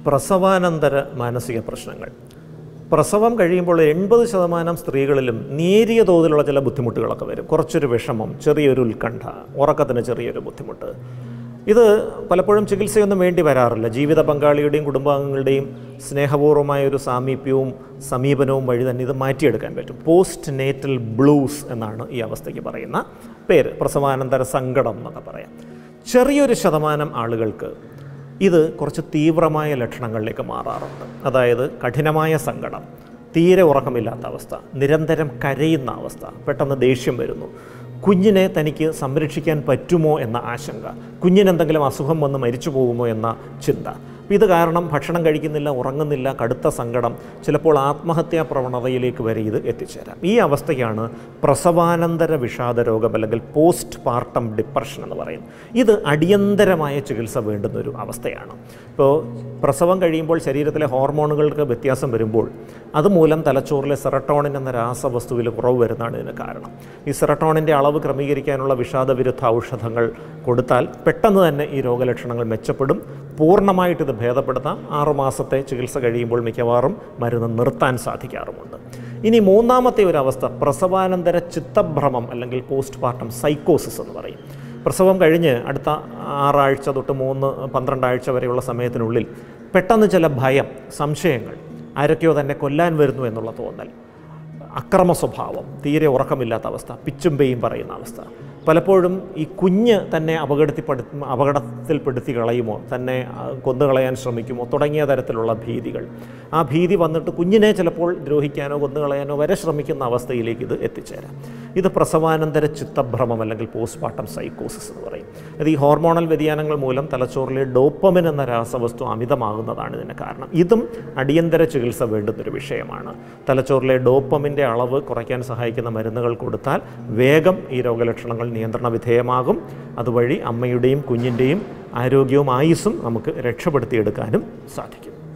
പ്രസവാനന്തര മാനസിക പ്രശ്നങ്ങൾ പ്രസവം കഴിയുമ്പോൾ എൺപത് ശതമാനം സ്ത്രീകളിലും നേരിയ തോതിലുള്ള ചില ബുദ്ധിമുട്ടുകളൊക്കെ വരും കുറച്ചൊരു വിഷമം ചെറിയൊരു ഉത്കണ്ഠ ഉറക്കത്തിന് ചെറിയൊരു ബുദ്ധിമുട്ട് ഇത് പലപ്പോഴും ചികിത്സയൊന്നും വേണ്ടി വരാറില്ല ജീവിത പങ്കാളിയുടെയും കുടുംബാംഗങ്ങളുടെയും സ്നേഹപൂർവ്വമായ ഒരു സാമീപ്യവും സമീപനവും വഴി തന്നെ ഇത് മാറ്റിയെടുക്കാൻ പറ്റും പോസ്റ്റ് നേറ്റൽ ബ്ലൂസ് എന്നാണ് ഈ അവസ്ഥയ്ക്ക് പറയുന്ന പേര് പ്രസവാനന്തര സങ്കടം എന്നൊക്കെ പറയാം ചെറിയൊരു ശതമാനം ആളുകൾക്ക് ഇത് കുറച്ച് തീവ്രമായ ലക്ഷണങ്ങളിലേക്ക് മാറാറുണ്ട് അതായത് കഠിനമായ സങ്കടം തീരെ ഉറക്കമില്ലാത്ത അവസ്ഥ നിരന്തരം കരയുന്ന അവസ്ഥ പെട്ടെന്ന് ദേഷ്യം വരുന്നു കുഞ്ഞിനെ തനിക്ക് സംരക്ഷിക്കാൻ പറ്റുമോ എന്ന ആശങ്ക കുഞ്ഞിനെന്തെങ്കിലും അസുഖം വന്ന് മരിച്ചു പോകുമോ എന്ന ചിന്ത അപ്പോൾ ഇത് കാരണം ഭക്ഷണം കഴിക്കുന്നില്ല ഉറങ്ങുന്നില്ല കടുത്ത സങ്കടം ചിലപ്പോൾ ആത്മഹത്യാ പ്രവണതയിലേക്ക് വരെ ഇത് എത്തിച്ചേരാം ഈ അവസ്ഥയ്ക്കാണ് പ്രസവാനന്തര വിഷാദ രോഗം അല്ലെങ്കിൽ പോസ്റ്റ് പാർട്ടം ഡിപ്രഷൻ എന്ന് പറയും ഇത് അടിയന്തരമായ ചികിത്സ വേണ്ടുന്ന ഒരു അവസ്ഥയാണ് ഇപ്പോൾ പ്രസവം കഴിയുമ്പോൾ ശരീരത്തിലെ ഹോർമോണുകൾക്ക് വ്യത്യാസം വരുമ്പോൾ അതുമൂലം തലച്ചോറിലെ സെറട്ടോണിൻ എന്ന രാസവസ്തുവിൽ കുറവ് വരുന്നതാണ് ഇതിന് കാരണം ഈ സെറട്ടോണിൻ്റെ അളവ് ക്രമീകരിക്കാനുള്ള വിഷാദവിരുദ്ധ ഔഷധങ്ങൾ കൊടുത്താൽ പെട്ടെന്ന് തന്നെ ഈ രോഗലക്ഷണങ്ങൾ മെച്ചപ്പെടും പൂർണ്ണമായിട്ട് ഇത് ഭേദപ്പെടുത്താം ആറുമാസത്തെ ചികിത്സ കഴിയുമ്പോൾ മിക്കവാറും മരുന്ന് നിർത്താൻ സാധിക്കാറുമുണ്ട് ഇനി മൂന്നാമത്തെ ഒരു അവസ്ഥ പ്രസവാനന്തര ചിത്തഭ്രമം അല്ലെങ്കിൽ പോസ്റ്റ് പാർട്ടം സൈക്കോസിസ് എന്ന് പറയും പ്രസവം കഴിഞ്ഞ് അടുത്ത ആറാഴ്ച തൊട്ട് മൂന്ന് പന്ത്രണ്ടാഴ്ച വരെയുള്ള സമയത്തിനുള്ളിൽ പെട്ടെന്ന് ചില ഭയം സംശയങ്ങൾ ആരൊക്കെയോ തന്നെ കൊല്ലാൻ വരുന്നു എന്നുള്ള തോന്നൽ അക്രമ സ്വഭാവം തീരെ ഉറക്കമില്ലാത്ത അവസ്ഥ പിച്ചും പേയും പറയുന്ന അവസ്ഥ പലപ്പോഴും ഈ കുഞ്ഞ് തന്നെ അപകടത്തിൽപ്പെടു അപകടത്തിൽപ്പെടുത്തി കളയുമോ തന്നെ ആ, കൊന്നുകളയാൻ ശ്രമിക്കുമോ തുടങ്ങിയ തരത്തിലുള്ള ഭീതികൾ ആ ഭീതി വന്നിട്ട് കുഞ്ഞിനെ ചിലപ്പോൾ ദ്രോഹിക്കാനോ കൊന്നുകളയാനോ വരെ ശ്രമിക്കുന്ന അവസ്ഥയിലേക്ക് ഇത് എത്തിച്ചേരാം ഇത് പ്രസവാനന്തര ചിത്തഭ്രമം അല്ലെങ്കിൽ പോസ്റ്റ്മോർട്ടം സൈക്കോസിസ് എന്ന് പറയും ഇത് ഈ ഹോർമോണൽ വ്യതിയാനങ്ങൾ മൂലം തലച്ചോറിലെ ഡോപ്പമിൻ എന്ന രാസവസ്തു അമിതമാകുന്നതാണ് ഇതിന് കാരണം ഇതും അടിയന്തര ചികിത്സ വേണ്ടുന്നൊരു വിഷയമാണ് തലച്ചോറിലെ ഡോപ്പമിൻ്റെ അളവ് കുറയ്ക്കാൻ സഹായിക്കുന്ന മരുന്നുകൾ കൊടുത്താൽ വേഗം ഈ രോഗലക്ഷണങ്ങൾ നിയന്ത്രണ വിധേയമാകും അതുവഴി അമ്മയുടെയും കുഞ്ഞിൻ്റെയും ആരോഗ്യവും ആയുസ്സും നമുക്ക് രക്ഷപ്പെടുത്തിയെടുക്കാനും സാധിക്കും